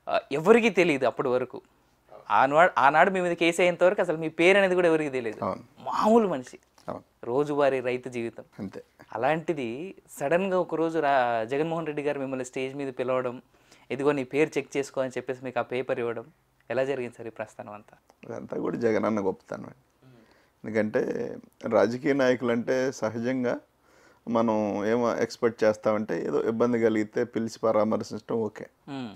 ఆ, ఎవరికీ తెలియదు అప్పటి వరకు ఆనాడు ఆనాడు మీ మీద కేసు అయ్యేంత వరకు అసలు మీ పేరు అనేది కూడా ఎవరికి తెలియదు అవును. మామూలు మనిషి అవును రోజువారీ రైతు జీవితం అంతే అలాంటిది సడన్గా ఒకరోజు రా జగన్మోహన్ రెడ్డి గారు మిమ్మల్ని స్టేజ్ మీద పిలవడం ఇదిగో నీ పేరు చెక్ చేసుకో అని చెప్పేసి మీకు ఆ పేపర్ ఇవ్వడం ఎలా జరిగింది సార్ ఈ ప్రస్థానం అంతా అదంతా కూడా జగనన్న గొప్పతనం ఎందుకంటే రాజకీయ నాయకులు అంటే సహజంగా మనం ఏమో ఎక్స్పెక్ట్ చేస్తామంటే ఏదో ఇబ్బంది కలిగితే పిలిచి పరామర్శించడం ఓకే ఉమ్,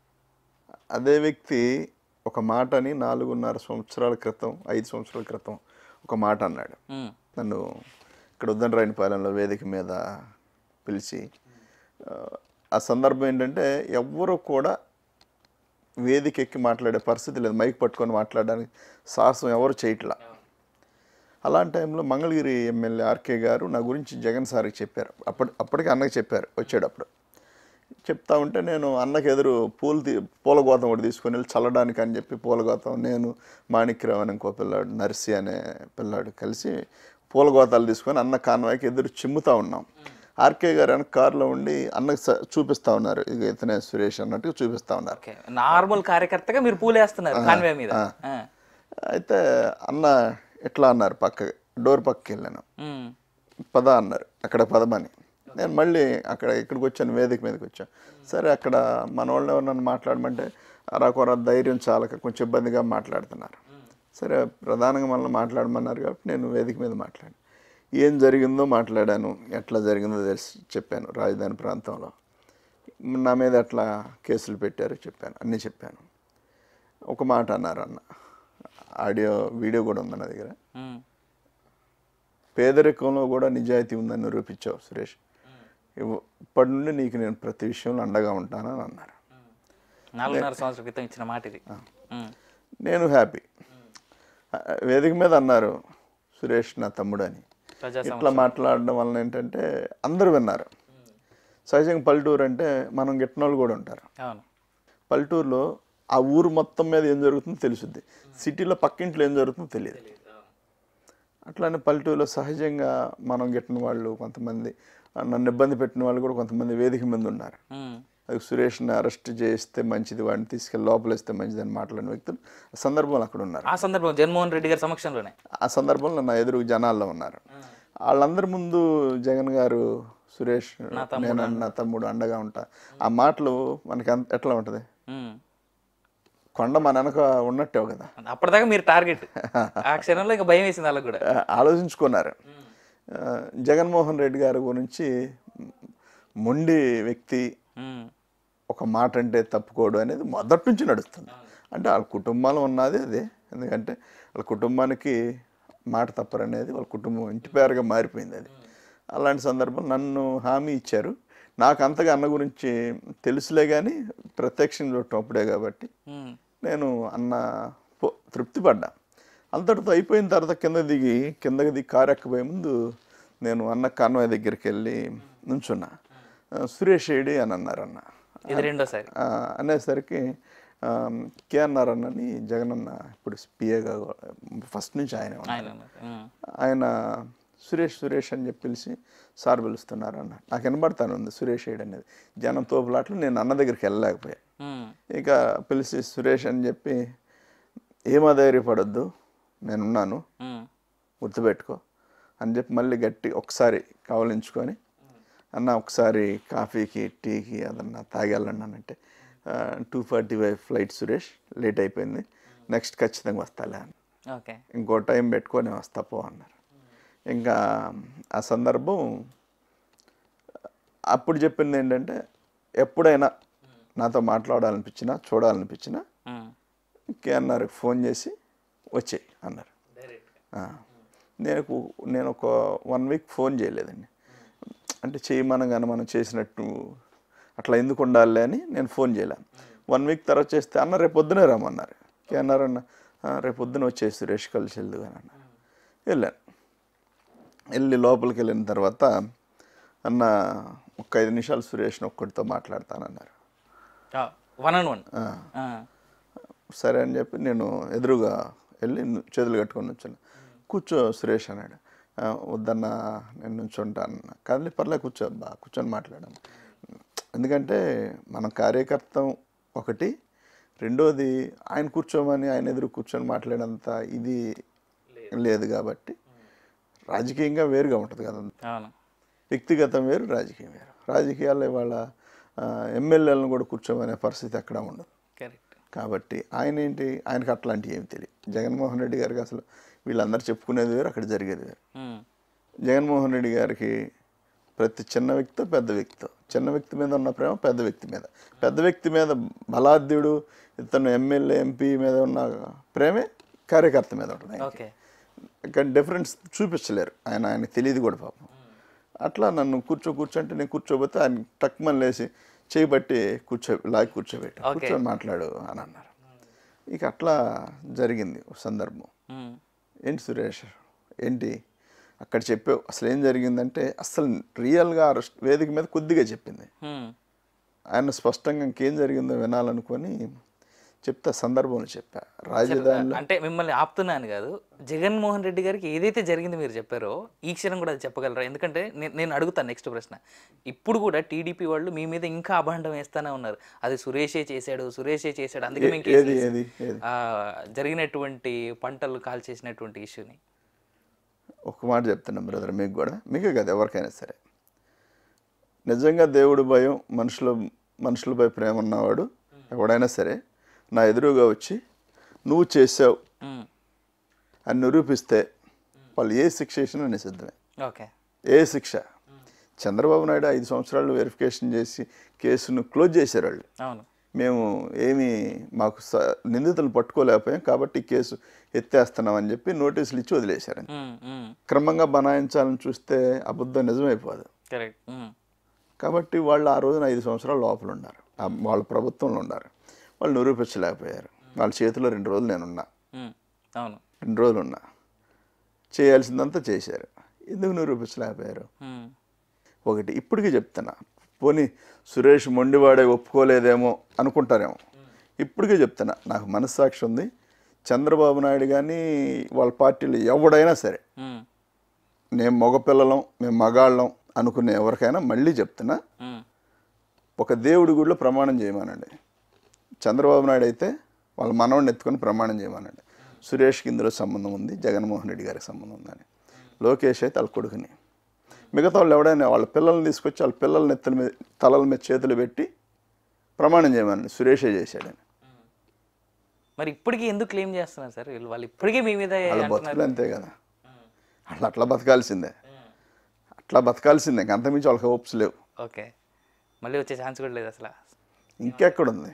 అదే వ్యక్తి ఒక మాటని నాలుగున్నర సంవత్సరాల క్రితం ఐదు సంవత్సరాల క్రితం ఒక మాట అన్నాడు ఉమ్, నన్ను ఇక్కడ ఉద్దండరాయనిపాలెంలో వేదిక మీద పిలిచి ఆ, ఆ సందర్భం ఏంటంటే ఎవ్వరూ కూడా వేదిక ఎక్కి మాట్లాడే పరిస్థితి లేదు మైక్ పట్టుకొని మాట్లాడడానికి సాహసం ఎవరు చేయట్లా అలాంటి టైంలో మంగళగిరి ఎమ్మెల్యే ఆర్కే గారు నా గురించి జగన్ సార్కి చెప్పారు అప్పటి అప్పటికి అన్నకి చెప్పారు వచ్చేటప్పుడు చెప్తా ఉంటే నేను అన్నకి ఎదురు పూలు తీ పూల గోతం ఒకటి తీసుకొని వెళ్ళి చల్లడానికి అని చెప్పి పూల గోతం నేను మాణిక్యరావు అని ఇంకో పిల్లాడు నర్సి అనే పిల్లాడు కలిసి పూల గోతాలు తీసుకొని అన్న కాన్వాయ్కి ఎదురు చిమ్ముతా ఉన్నాం ఆర్కే గారు వెనక కారులో ఉండి అన్నకి స- చూపిస్తా ఉన్నారు ఇక ఇతనే సురేష్ అన్నట్టుగా చూపిస్తా ఉన్నారు ఓకే నార్మల్ కార్యకర్తగా మీరు పూలేస్తున్నారు కాన్వే మీద ఆ, అయితే అన్న ఎట్లా అన్నారు పక్క డోర్ పక్కకి వెళ్ళాను ఉమ్, పద అన్నారు అక్కడ పదమని నేను మళ్ళీ అక్కడ ఇక్కడికి వచ్చాను వేదిక మీదకి వచ్చాను సరే అక్కడ మన వాళ్ళు ఎవరు మాట్లాడమంటే అరాకొర ధైర్యం చాలక కొంచెం ఇబ్బందిగా మాట్లాడుతున్నారు సరే ప్రధానంగా మనల్ని మాట్లాడమన్నారు కాబట్టి నేను వేదిక మీద మాట్లాడాను ఏం జరిగిందో మాట్లాడాను ఎట్లా జరిగిందో తెలిసి చెప్పాను రాజధాని ప్రాంతంలో నా మీద ఎట్లా కేసులు పెట్టారో చెప్పాను అన్నీ చెప్పాను ఒక మాట అన్నారు అన్న ఆడియో వీడియో కూడా ఉంది నా దగ్గర ఉమ్, పేదరికంలో కూడా నిజాయితీ ఉందని నిరూపించావు సురేష్ ఇవ్వ- ఇప్పటి నుండి నీకు నేను ప్రతి విషయంలో అండగా ఉంటానని అన్నారు నాలుగున్నర సంవత్సరాల క్రితం ఇచ్చిన మాట ఇది ఉమ్, నేను హ్యాపీ వేదిక మీద అన్నారు సురేష్ నా తమ్ముడు అని ప్రజా ఇట్లా మాట్లాడడం వలన ఏంటంటే అందరూ విన్నారు సహజంగా పల్లెటూరు అంటే మనం గిట్టిన వాళ్ళు కూడా ఉంటారు అవును పల్లెటూరులో ఆ ఊరు మొత్తం మీద ఏం జరుగుతుందో తెలుసుద్ది సిటీలో పక్కింట్లో ఏం జరుగుతుందో తెలియదు అట్లానే పల్లెటూరులో సహజంగా మనం గిట్టిన వాళ్ళు కొంతమంది ఆ, నన్ను ఇబ్బంది పెట్టిన వాళ్ళు కూడా కొంతమంది వేదిక మీద ఉన్నారు ఉమ్, అది సురేష్ని అరెస్ట్ చేస్తే మంచిది వాడిని తీసుకెళ్ళి లోపలేస్తే మంచిది అని మాట్లాడిన వ్యక్తులు ఆ సందర్భంలో అక్కడ ఉన్నారు ఆ సందర్భం జగన్మోహన్ రెడ్డి గారి సమక్షంలోనే ఆ సందర్భంలో నా ఎదురు జనాల్లో ఉన్నారు వాళ్ళందరి ముందు జగన్ గారు సురేష్ నేను నా తమ్ముడు అండగా ఉంటా ఆ మాటలు మనకి అంత- ఎట్లా ఉంటుంది ఉమ్, కొండ మన వెనక ఉన్నట్టే కదా అప్పటిదాకా మీరు టార్గెట్ ఆ క్షణంలో ఇంకా భయం వేసింది వాళ్ళకి కూడా ఆ, ఆలోచించుకున్నారు ఆ, జగన్మోహన్ రెడ్డి గారి గురించి మొండి వ్యక్తి ఉమ్, ఒక మాట అంటే తప్పుకోడు అనేది మొదటి నుంచి నడుస్తుంది అంటే వాళ్ళ కుటుంబాలు ఉన్నది అదే ఎందుకంటే వాళ్ళ కుటుంబానికి మాట తప్పరు అనేది వాళ్ళ కుటుంబం ఇంటి పేరుగా మారిపోయింది అది అలాంటి సందర్భం నన్ను హామీ ఇచ్చారు నాకు అంతగా అన్న గురించి తెలుసులే కానీ ప్రత్యక్షంగా చూడటం అప్పుడే కాబట్టి ఉమ్, నేను అన్న పో- తృప్తి పడ్డా అంతటితో అయిపోయిన తర్వాత కింద దిగి కిందకి దిగి కారు ఎక్కబోయే ముందు నేను అన్న కాన్వాయ్ దగ్గరికి వెళ్ళి నుంచున్నా ఆ, సురేష్ ఏడి అని అన్నారు అన్న ఇది రెండోసారి ఆ, అనేసరికి ఆ, కేఎన్ఆర్ అన్నని జగన్ అన్న ఇప్పుడు పిఏగా ఫస్ట్ నుంచి ఆయన ఉన్నారు. ఆయన ఉన్నారు. ఉమ్, ఆయన సురేష్ సురేష్ అని చెప్పి పిలిచి సార్ పిలుస్తున్నారు అన్న నాకు వినబడతాను ఉంది సురేష్ ఏడు అనేది జనం తోపులాట్లు నేను అన్న దగ్గరికి వెళ్ళలేకపోయా ఉమ్, ఇక పిలిచి సురేష్ అని చెప్పి ఏం అధైర్యపడొద్దు నేనున్నాను ఉమ్, గుర్తుపెట్టుకో అని చెప్పి మళ్ళీ గట్టి ఒకసారి కవలించుకొని అన్న ఒకసారి కాఫీకి టీకి అదన్నా తాగెళ్ళండి అని అంటే two forty five flight Suresh late అయిపోయింది నెక్స్ట్ ఖచ్చితంగా వస్తాలే అని ఓకే ఇంకో టైం పెట్టుకొని వస్తా పో అన్నారు ఇంకా ఆ సందర్భం అప్పుడు చెప్పింది ఏంటంటే ఎప్పుడైనా నాతో మాట్లాడాలనిపించినా చూడాలనిపించినా ఉమ్, కేఎన్ఆర్ ఫోన్ చేసి వచ్చేయి అన్నారు ఆ. నేను కు- నేను ఒక వన్ వీక్ ఫోన్ చేయలేదండి అంటే చేయమనగానే మనం చేసినట్టు అట్లా ఎందుకు ఉండాలి అని నేను ఫోన్ చేయలేను వన్ వీక్ తర్వాత చేస్తే అన్న రేపు పొద్దునే రమ్మన్నారు కేఎన్ఆర్ అన్న "ఆ, రేపు పొద్దున వచ్చేసి సురేష్ కలిసి వెళ్దు అని అన్నారు వెళ్ళాను వెళ్ళి లోపలికి వెళ్ళిన తర్వాత అన్న ఒక ఐదు నిమిషాలు సురేష్ని ఒక్కడితో మాట్లాడతానన్నారు వన్ అండ్ వన్ ఆ. సరే అని చెప్పి నేను ఎదురుగా వెళ్ళి ను- చేతులు కట్టుకొని నుంచాను కూర్చో సురేష్ అన్నాడు "ఆ, వద్దన్నా నేను నుంచుంటాను అన్న కదిలి పర్లే కూర్చో బా కూర్చొని మాట్లాడాను ఎందుకంటే మన కార్యకర్త ఒకటి రెండోది ఆయన కూర్చోమని ఆయన ఎదురు కూర్చొని మాట్లాడేంత ఇది లేదు కాబట్టి రాజకీయంగా వేరుగా ఉంటుంది కదా అవును వ్యక్తిగతం వేరు రాజకీయం వేరు రాజకీయాల్లో ఇవాళ ఆ, ఎమ్మెల్యేలను కూడా కూర్చోమనే పరిస్థితి అక్కడ ఉండదు కరెక్ట్ కాబట్టి ఆయన ఏంటి ఆయనకు అట్లాంటివి ఏమి తెలియదు జగన్మోహన్ రెడ్డి గారికి అసలు వీళ్ళందరూ చెప్పుకునేది వేరు అక్కడ జరిగేది వేరు జగన్మోహన్ రెడ్డి గారికి ప్రతి చిన్న వ్యక్తితో పెద్ద వ్యక్తితో చిన్న వ్యక్తి మీద ఉన్న ప్రేమ పెద్ద వ్యక్తి మీద పెద్ద వ్యక్తి మీద బలాద్యుడు ఇతను ఎమ్మెల్యే ఎంపీ మీద ఉన్న ప్రేమే కార్యకర్త మీద ఉంటుంది ఆయనకి. ఓకే కానీ డిఫరెన్స్ చూపించలేరు ఆయన ఆయనకి తెలియదు కూడా పాపం అట్లా నన్ను కూర్చో కూర్చోంటే నేను కూర్చోబోతే ఆయన టక్మని లేచి చేయబట్టి కూర్చో లాగి కూర్చోబెట్టి కూర్చొని మాట్లాడు అని అన్నారు ఇక అట్లా జరిగింది ఒక సందర్భం ఏంటి సురేష్ ఏంటి అక్కడ చెప్పావు అసలు ఏం జరిగిందంటే అసలు రియల్గా ఆ రెస్ట్- వేదిక మీద కొద్దిగా చెప్పింది ఆయన స్పష్టంగా ఇంకేం జరిగిందో వినాలనుకొని చెప్తా సందర్భంలో చెప్పా రాజధానిలో అంటే మిమ్మల్ని ఆపుతున్నాను కాదు జగన్మోహన్ రెడ్డి గారికి ఏదైతే జరిగింది మీరు చెప్పారో ఈ క్షణం కూడా అది చెప్పగలరా ఎందుకంటే నేను నేను అడుగుతాను నెక్స్ట్ ప్రశ్న ఇప్పుడు కూడా టీడీపీ వాళ్ళు మీ మీద ఇంకా అభాండం వేస్తానే ఉన్నారు అది సురేషే చేశాడు సురేషే చేశాడు అందుకే మేము కేసు ఏది వేసాం. ఏది ఏది ఆ, జరిగినటువంటి పంటలు కాల్ చేసినటువంటి ఇష్యూని ఒక మాట చెప్తున్నాం బ్రదర్ మీకు కూడా మీకే కదా ఎవరికైనా సరే నిజంగా దేవుడి భయం మనుషుల మనుషులపై ప్రేమ ఉన్నవాడు ఎవడైనా సరే నా ఎదురుగా వచ్చి నువ్వు చేసావు అని నిరూపిస్తే వాళ్ళు ఏ శిక్ష వేసినా నేను సిద్ధమే ఓకే ఏ శిక్ష చంద్రబాబు నాయుడు ఐదు సంవత్సరాలు వెరిఫికేషన్ చేసి కేసును క్లోజ్ చేశారు వాళ్ళు అవును మేము ఏమి మాకు స- నిందితులను పట్టుకోలేకపోయాం కాబట్టి ఈ కేసు ఎత్తేస్తున్నామని చెప్పి నోటీసులు ఇచ్చి వదిలేశారు క్రమంగా బనాయించాలని చూస్తే అబద్ధం నిజమైపోదు కరెక్ట్ కాబట్టి వాళ్ళు ఆ రోజున ఐదు సంవత్సరాల లోపల ఉన్నారు ఆ వాళ్ళ ప్రభుత్వంలో ఉన్నారు వాళ్ళు నిరూపించలేకపోయారు వాళ్ళ చేతిలో రెండు రోజులు నేనున్నా అవును రెండు రోజులు ఉన్నా చేయాల్సిందంతా చేశారు ఎందుకు నిరూపించలేకపోయారు ఉమ్, ఒకటి ఇప్పటికీ చెప్తున్నా పోనీ సురేష్ మొండివాడే ఒప్పుకోలేదేమో అనుకుంటారేమో ఇప్పటికే చెప్తున్నా నాకు మనస్సాక్షి ఉంది చంద్రబాబు నాయుడు కానీ వాళ్ళ పార్టీలో ఎవడైనా సరే ఉమ్, నేను మగపిల్లలం మేము మగాళ్ళం అనుకునే ఎవరికైనా మళ్ళీ చెప్తున్నా ఉమ్, ఒక దేవుడి గుడిలో ప్రమాణం చేయమనండి చంద్రబాబు నాయుడు అయితే వాళ్ళ మనవడిని ఎత్తుకొని ప్రమాణం చేయమనండి సురేష్కి ఇందులో సంబంధం ఉంది జగన్మోహన్ రెడ్డి గారికి సంబంధం ఉందని లోకేష్ అయితే వాళ్ళ కొడుకుని మిగతా వాళ్ళు ఎవడైనా వాళ్ళ పిల్లల్ని తీసుకొచ్చి వాళ్ళ పిల్లల నెత్తల మీద తలల మీద చేతులు పెట్టి ప్రమాణం చేయమనండి సురేషే చేశాడని మరి ఇప్పటికీ ఎందుకు క్లెయిమ్ చేస్తున్నారు సార్ వీళ్ళు వాళ్ళు ఇప్పటికీ మీ మీద వాళ్ళ అంటున్నారు బతుకులు అంతే కదా వాళ్ళు అట్లా బతకాల్సిందే అట్లా బతకాల్సిందే ఇంక అంతమించి వాళ్ళకి హోప్స్ లేవు ఓకే మళ్ళీ వచ్చే ఛాన్స్ కూడా లేదు అసలు ఇంకెక్కడుంది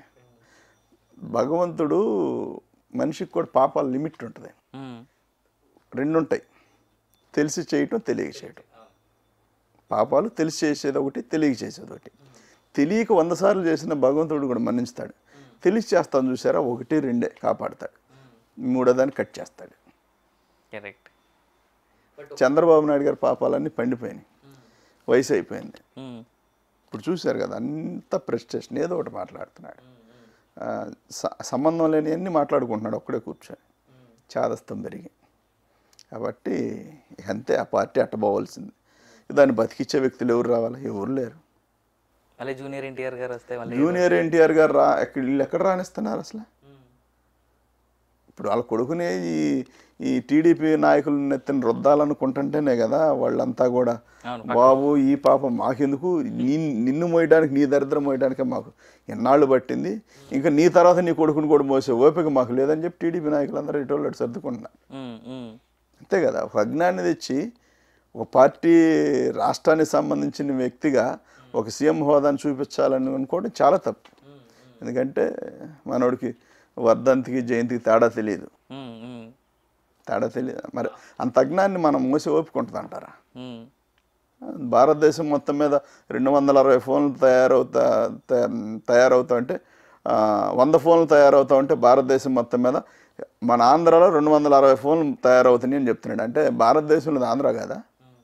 భగవంతుడు మనిషికి కూడా పాపాల లిమిట్ ఉంటుంది ఉమ్, రెండు ఉంటాయి తెలిసి చేయటం తెలియక చేయటం పాపాలు తెలిసి చేసేది ఒకటి తెలియక చేసేది ఒకటి తెలియక వంద సార్లు చేసిన భగవంతుడు కూడా మన్నిస్తాడు తెలిసి చేస్తాను చూసారా ఒకటి రెండే కాపాడతాడు మూడోదాన్ని కట్ చేస్తాడు కరెక్ట్ చంద్రబాబు నాయుడు గారి పాపాలన్నీ పండిపోయినాయి వయసు అయిపోయింది ఉమ్, ఇప్పుడు చూశారు కదా అంత ప్రెస్టేషన్ ఏదో ఒకటి మాట్లాడుతున్నాడు ఆ, స- సంబంధం లేని అన్ని మాట్లాడుకుంటున్నాడు ఒక్కడే కూర్చొని చాదస్తం పెరిగి కాబట్టి ఇక అంతే ఆ పార్టీ అట్టబోవలసింది దాన్ని బతికిచ్చే వ్యక్తులు ఎవరు రావాలి ఎవరు లేరు మళ్ళీ జూనియర్ ఎన్టీఆర్ గారు వస్తే మళ్ళీ జూనియర్ ఎన్టీఆర్ గారు రా ఎక్కడ వీళ్ళు ఎక్కడ రాణిస్తున్నారు అసలు ఇప్పుడు వాళ్ళ కొడుకునే ఈ ఈ టీడీపీ నాయకులను ఎత్తిన రుద్దాలనుకుంటుంటేనే కదా వాళ్ళంతా కూడా అవును, బాబు ఈ పాపం మాకెందుకు నీ నిన్ను మోయడానికి నీ దరిద్రం మోయడానికే మాకు ఎన్నాళ్ళు పట్టింది ఇంకా నీ తర్వాత నీ కొడుకుని కూడా మోసే ఓపిక మాకు లేదని చెప్పి టీడీపీ నాయకులందరూ ఇటోళ్ళు అటు సర్దుకుంటున్నారు ఉమ్, ఉమ్, అంతే కదా ఒక అజ్ఞాన్ని తెచ్చి ఒక పార్టీ రాష్ట్రానికి సంబంధించిన వ్యక్తిగా ఒక సీఎం హోదాను చూపించాలని అనుకోవడం చాలా తప్పు ఎందుకంటే మనోడికి వర్ధంతికి జయంతికి తేడా తెలియదు ఉమ్, ఉమ్, తేడా తెలియదు మరి అంత అజ్ఞాన్ని మనం మోసి ఓపుకుంటుంది అంటారా ఉమ్, భారతదేశం మొత్తం మీద రెండు వందల అరవై ఫోన్లు తయారవుతా త- తయారవుతా ఉంటే ఆ, వంద ఫోన్లు తయారవుతా ఉంటే భారతదేశం మొత్తం మీద మన ఆంధ్రాలో రెండు వందల అరవై ఫోన్లు తయారవుతున్నాయి అని చెప్తున్నాడు అంటే భారతదేశంలో ఆంధ్ర కదా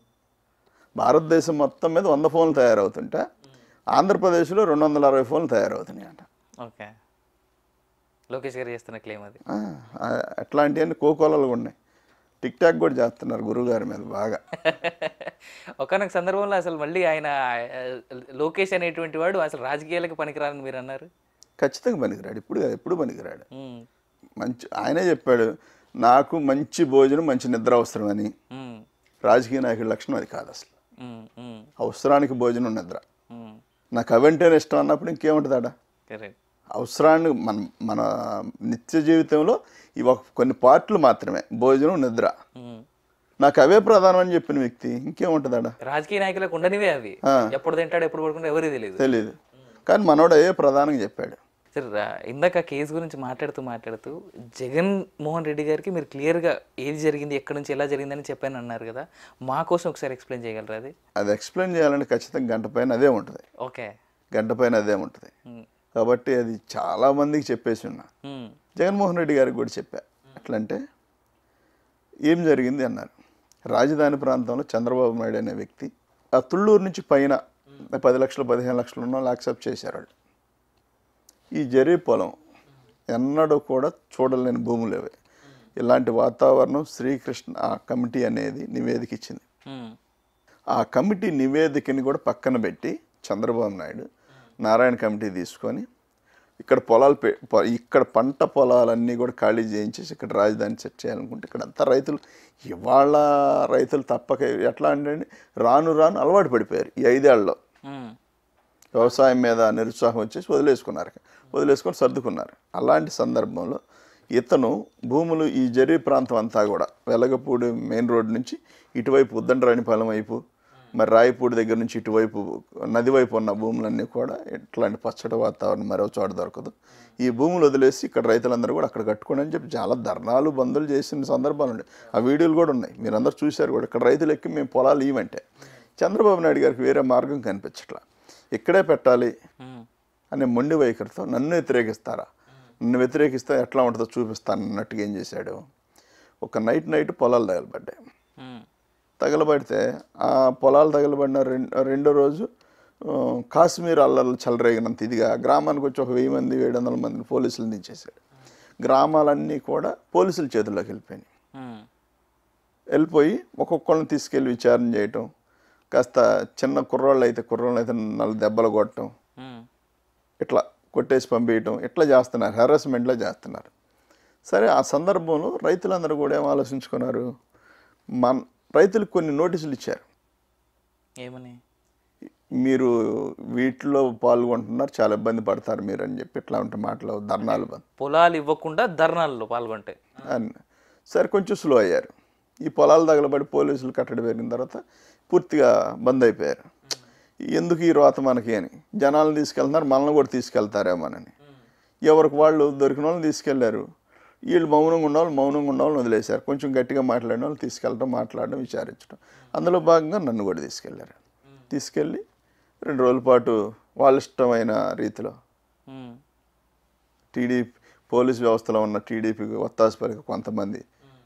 భారతదేశం మొత్తం మీద వంద ఫోన్లు తయారవుతుంటే ఆంధ్రప్రదేశ్లో రెండు వందల అరవై ఫోన్లు తయారవుతున్నాయి అంట ఓకే లోకేష్ గారు చేస్తున్న క్లెయిమ్ అది ఆ, ఆ, అట్లాంటివన్నీ కోకోలలు ఉన్నాయి టిక్ టాక్ కూడా చేస్తున్నారు గురువుగారి మీద బాగా ఒకనొక సందర్భంలో అసలు మళ్ళీ ఆయన ఆ, లోకేష్ అనేటువంటి వాడు అసలు రాజకీయాలకు పనికిరాని మీరు అన్నారు ఖచ్చితంగా పనికిరాడు ఇప్పుడు కాదు ఎప్పుడు పనికిరాడు ఉమ్, మంచి ఆయనే చెప్పాడు నాకు మంచి భోజనం మంచి నిద్ర అవసరమని ఉమ్, రాజకీయ నాయకుడి లక్షణం అది కాదు అసలు ఉమ్, ఉమ్, అవసరానికి భోజనం నిద్ర ఉమ్, నాకు అవంటేనే ఇష్టం అన్నప్పుడు ఇంకేముంటుంది ఆడ కరెక్ట్ అవసరాన్ని మన మన నిత్య జీవితంలో ఇవి ఒక కొన్ని పార్ట్లు మాత్రమే భోజనం నిద్ర ఉమ్. నాకు అవే ప్రధానం అని చెప్పిన వ్యక్తి ఇంకేముంటుంది ఆడ రాజకీయ నాయకులకు ఉండనివే అవి ఆ. ఎప్పుడు తింటాడు ఎప్పుడు పడుకుంటాడు ఎవరికి తెలియదు తెలియదు కానీ మనోడు అవే ప్రధానంగా చెప్పాడు సరే రా- ఇందాక కేసు గురించి మాట్లాడుతూ మాట్లాడుతూ జగన్ మోహన్ రెడ్డి గారికి మీరు క్లియర్గా ఏది జరిగింది ఎక్కడి నుంచి ఎలా జరిగిందని చెప్పాను అన్నారు కదా మా కోసం ఒకసారి ఎక్స్ప్లెయిన్ చేయగలరా అది అది ఎక్స్ప్లెయిన్ చేయాలంటే ఖచ్చితంగా గంట పైన అదే ఉంటుంది ఓకే గంట పైన అదే ఉంటుంది ఉమ్, కాబట్టి అది చాలా మందికి చెప్పేసి ఉన్నా ఉమ్, జగన్మోహన్ రెడ్డి గారికి కూడా చెప్పా ఎట్లంటే ఏం జరిగింది అన్నారు రాజధాని ప్రాంతంలో చంద్రబాబు నాయుడు అనే వ్యక్తి ఆ తుళ్ళూరు నుంచి పైన పది లక్షలు పదిహేను లక్షలు ఉన్న వాళ్ళు యాక్సెప్ట్ చేశారు వాళ్ళు ఈ జరీ పొలం ఎన్నడూ కూడా చూడలేని భూములు అవి ఇలాంటి వాతావరణం శ్రీకృష్ణ ఆ కమిటీ అనేది నివేదిక ఇచ్చింది ఉమ్, ఆ కమిటీ నివేదికని కూడా పక్కన పెట్టి చంద్రబాబు నాయుడు నారాయణ కమిటీ తీసుకొని ఇక్కడ పొలాలు పె పొ- ఇక్కడ పంట పొలాలన్నీ కూడా ఖాళీ చేయించేసి ఇక్కడ రాజధాని సెట్ చేయాలనుకుంటే ఇక్కడ అంతా రైతులు ఇవాళ రైతులు తప్పక ఎట్లా అంటే రాను రాను అలవాటు పడిపోయారు ఈ ఐదేళ్లలో ఉమ్, వ్యవసాయం మీద నిరుత్సాహం వచ్చేసి వదిలేసుకున్నారు వదిలేసుకొని సర్దుకున్నారు అలాంటి సందర్భంలో ఇతను భూములు ఈ జరీ ప్రాంతం అంతా కూడా వెలగపూడి మెయిన్ రోడ్ నుంచి ఇటువైపు ఉద్దండరాణిపాలెం వైపు మరి రాయపూడి దగ్గర నుంచి ఇటువైపు నది వైపు ఉన్న భూములన్నీ కూడా ఇట్లాంటి పచ్చడి వాతావరణం మరో చోట దొరకదు ఈ భూములు వదిలేసి ఇక్కడ రైతులందరూ కూడా అక్కడ కట్టుకోండి అని చెప్పి చాలా ధర్నాలు బంధులు చేసిన సందర్భాలు ఉన్నాయి ఆ వీడియోలు కూడా ఉన్నాయి మీరందరూ చూశారు కూడా ఇక్కడ రైతులు ఎక్కి మేము పొలాలు ఇవ్వంటే చంద్రబాబు నాయుడు గారికి వేరే మార్గం కనిపించట్లా ఇక్కడే పెట్టాలి ఉమ్, అనే మొండి వైఖరితో నన్ను వ్యతిరేకిస్తారా నన్ను వ్యతిరేకిస్తే ఎట్లా ఉంటుందో చూపిస్తాను అన్నట్టుగా ఏం చేశాడు ఒక నైట్ నైట్ పొలాలు తగలబడ్డాయి ఉమ్, తగలబడితే ఆ పొలాలు తగలబడిన రెం రెండో రోజు ఆ, కాశ్మీర్ అల్లర్లు చెలరేగినంత ఇదిగా గ్రామానికి వచ్చి ఒక వెయ్యి మంది ఏడు వందల మందిని పోలీసులు దించేశాడు గ్రామాలన్నీ కూడా పోలీసుల చేతుల్లోకి వెళ్ళిపోయినాయి ఉమ్, వెళ్ళిపోయి ఒక్కొక్కళ్ళని తీసుకెళ్ళి విచారణ చేయటం కాస్త చిన్న కుర్రోళ్ళు అయితే కుర్రోళ్ళు అయితే నాలుగు దెబ్బలు కొట్టడం ఉమ్, ఇట్లా కొట్టేసి పంపించడం ఇట్లా చేస్తున్నారు హెరాస్మెంట్లో చేస్తున్నారు సరే ఆ సందర్భంలో రైతులందరూ కూడా ఏం ఆలోచించుకున్నారు మన రైతులకు కొన్ని నోటీసులు ఇచ్చారు ఏమని మీరు వీటిలో పాల్గొంటున్నారు చాలా ఇబ్బంది పడతారు మీరు అని చెప్పి ఇట్లా ఉంటే మాటలు ధర్నాలు బంద్ పొలాలు ఇవ్వకుండా ధర్నాల్లో పాల్గొంటే అని సరే కొంచెం స్లో అయ్యారు ఈ పొలాలు తగలబడి పోలీసులు కట్టడి పెరిగిన తర్వాత పూర్తిగా బంద్ అయిపోయారు ఎందుకు ఈ రోత మనకి అని జనాలను తీసుకెళ్తున్నారు మనల్ని కూడా తీసుకెళ్తారేమోనని ఎవరికి వాళ్ళు దొరికిన వాళ్ళని తీసుకెళ్లారు వీళ్ళు మౌనంగా ఉన్న వాళ్ళు మౌనంగా ఉన్న వాళ్ళని వదిలేశారు కొంచెం గట్టిగా మాట్లాడిన వాళ్ళు తీసుకెళ్ళడం మాట్లాడడం విచారించడం అందులో భాగంగా నన్ను కూడా తీసుకెళ్లారు తీసుకెళ్ళి రెండు రోజుల పాటు వాళ్ళ ఇష్టమైన రీతిలో ఉమ్, టీడీపీ పోలీస్ వ్యవస్థలో ఉన్న టీడీపీకి ఒత్తాసుపరికి కొంతమంది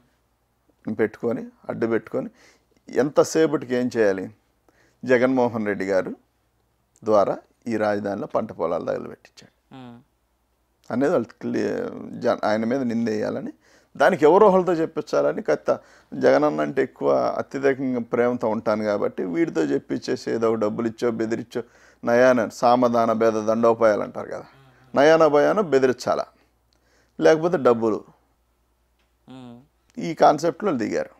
పెట్టుకొని అడ్డు పెట్టుకొని ఎంతసేపటికి ఏం చేయాలి జగన్మోహన్ రెడ్డి గారు ద్వారా ఈ రాజధానిలో పంట పొలాలు తగలబెట్టించాడు ఉమ్, అనేది వాళ్ళు క్లియర్ జ- ఆయన మీద నిందేయాలని దానికి ఎవరో ఒకరితో చెప్పించాలని కత్త జగనన్న అంటే ఎక్కువ అత్యధికంగా ప్రేమతో ఉంటాను కాబట్టి వీడితో చెప్పించేసి ఏదో ఒక డబ్బులు ఇచ్చో బెదిరించో నయాన సామధాన భేద దండోపాయాలు అంటారు కదా నయాన భయాన బెదిరించాలా లేకపోతే డబ్బులు ఉమ్, ఈ కాన్సెప్ట్లో దిగారు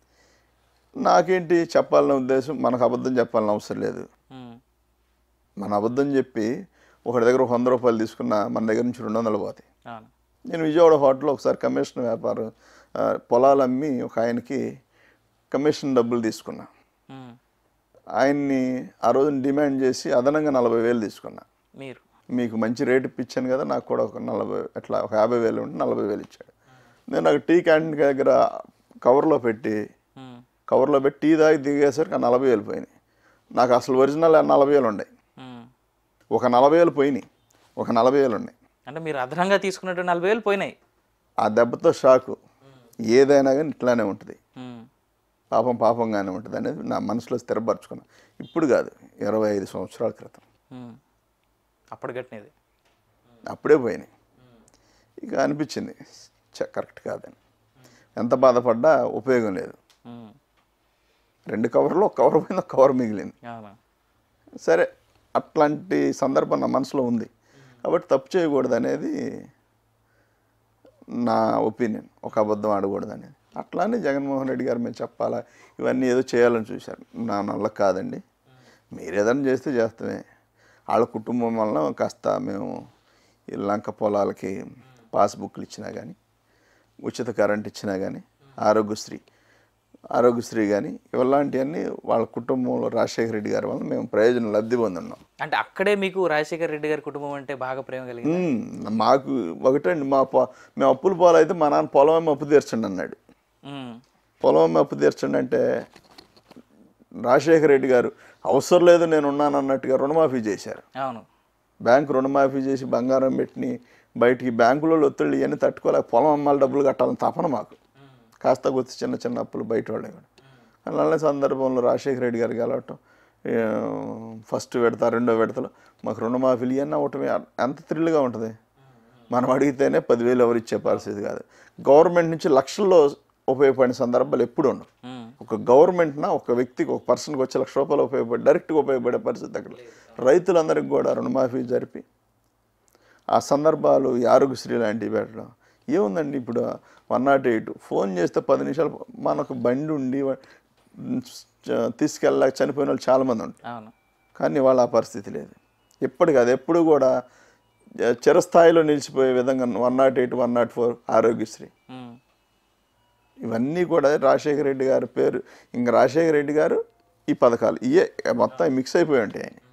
నాకేంటి చెప్పాలన్న ఉద్దేశం మనకు అబద్ధం చెప్పాలని అవసరం లేదు ఉమ్, మన అబద్ధం చెప్పి ఒకటి దగ్గర ఒక వంద రూపాయలు తీసుకున్న మన దగ్గర నుంచి రెండు వందలు పోతాయి అవును నేను విజయవాడ హోటల్లో ఒకసారి కమిషన్ వ్యాపారం ఆ, పొలాలు అమ్మి ఒక ఆయనకి కమిషన్ డబ్బులు తీసుకున్నా ఉమ్, ఆయన్ని ఆ రోజు డిమాండ్ చేసి అదనంగా నలభై వేలు తీసుకున్నా మీరు మీకు మంచి రేటు ఇప్పించాను కదా నాకు కూడా ఒక నలభై అట్లా ఒక యాభై వేలు ఉంటే నలభై వేలు ఇచ్చాడు నేను నాకు టీ క్యాంటీన్ దగ్గర కవర్లో పెట్టి ఉమ్, కవర్లో పెట్టి టీ దాగి దిగేసరికి ఆ నలభై వేలు పోయినాయి నాకు అసలు ఒరిజినల్ నలభై వేలు ఉన్నాయి ఉమ్. ఒక నలభై వేలు పోయినాయి ఒక నలభై వేలు ఉన్నాయి అంటే మీరు అదనంగా తీసుకున్నట్టు నలభై వేలు పోయినాయి ఆ దెబ్బతో షాకు ఏదైనా కానీ ఇట్లానే ఉంటుంది ఉమ్, పాపం పాపంగానే ఉంటుంది అనేది నా మనసులో స్థిరపరచుకున్నా ఇప్పుడు కాదు ఇరవై ఐదు సంవత్సరాల క్రితం ఉమ్. అప్పుడు కట్టినది అప్పుడే పోయినాయి ఇక అనిపించింది చ కరెక్ట్ కాదని ఎంత బాధపడ్డా ఉపయోగం లేదు ఉమ్, రెండు కవర్లో ఒక కవర్ పోయింది ఒక కవర్ మిగిలింది అవునా సరే అట్లాంటి సందర్భం నా మనసులో ఉంది కాబట్టి తప్పు చేయకూడదు అనేది నా ఒపీనియన్ ఒక అబద్ధం ఆడకూడదు అనేది అట్లానే జగన్మోహన్ రెడ్డి గారు మేము చెప్పాలా ఇవన్నీ ఏదో చేయాలని చూశారు నా నల్ల కాదండి మీరు ఏదైనా చేస్తే చేస్తామే వాళ్ళ కుటుంబం వలన కాస్త మేము ఈ లంక పొలాలకి పాస్బుక్లు ఇచ్చినా కానీ ఉచిత కరెంట్ ఇచ్చినా కానీ ఆరోగ్యశ్రీ ఆరోగ్యశ్రీ కానీ ఇలాంటివన్నీ వాళ్ళ కుటుంబంలో రాజశేఖర రెడ్డి గారి వల్ల మేము ప్రయోజనం లబ్ధి పొందున్నాం అంటే అక్కడే మీకు రాజశేఖర్ రెడ్డి గారి కుటుంబం అంటే బాగా ప్రేమ కలిగింది మ్మ్. మాకు ఒకటండి మా పొ మేము అప్పులు పోలైతే మా నాన్న పొలం అమ్మి అప్పు తీర్చండి అన్నాడు పొలం అమ్మి అప్పు తీర్చండి అంటే రాజశేఖర రెడ్డి గారు అవసరం లేదు నేను ఉన్నాను అన్నట్టుగా రుణమాఫీ చేశారు అవును బ్యాంకు రుణమాఫీ చేసి బంగారం పెట్టిని బయటికి బ్యాంకులో ఒత్తిళ్ళు ఇవన్నీ తట్టుకోలేక పొలం అమ్మాలి డబ్బులు కట్టాలని తపన మాకు కాస్త గుర్తి చిన్న చిన్న అప్పులు బయట వాళ్ళే కూడా అలానే సందర్భంలో రాజశేఖర రెడ్డి గారు గెలవటం ఏ, ఫస్ట్ విడత రెండో విడతలో మాకు రుణమాఫీలు ఇవన్నీ అవటమే ఎంత థ్రిల్గా ఉంటుంది మనం అడిగితేనే పదివేలు ఎవరు ఇచ్చే పరిస్థితి కాదు గవర్నమెంట్ నుంచి లక్షల్లో ఉపయోగపడిన సందర్భాలు ఎప్పుడు ఉండవు మ్మ్. ఒక గవర్నమెంట్న ఒక వ్యక్తికి ఒక పర్సన్కి వచ్చే లక్ష రూపాయలు ఉపయోగపడి డైరెక్ట్గా ఉపయోగపడే పరిస్థితి అక్కడ రైతులందరికీ కూడా రుణమాఫీ జరిపి ఆ సందర్భాలు ఈ ఆరోగ్యశ్రీ లాంటివి పెట్టడం ఏముందండి ఇప్పుడు వన్ నాట్ ఎయిట్ ఫోన్ చేస్తే పది నిమిషాలు మనకు బండి ఉండి వ- చ- తీసుకెళ్ళలేక చనిపోయిన వాళ్ళు చాలామంది ఉంటారు అవును కానీ వాళ్ళ ఆ పరిస్థితి లేదు ఇప్పటికి అది ఎప్పుడు కూడా ఆ, చిరస్థాయిలో నిలిచిపోయే విధంగా one nought eight one nought four Aarogyasri మ్మ్. ఇవన్నీ కూడా రాజశేఖర రెడ్డి గారి పేరు ఇంక రాజశేఖర రెడ్డి గారు ఈ పథకాలు ఇవే మొత్తం మిక్స్ అయిపోయి ఉంటాయి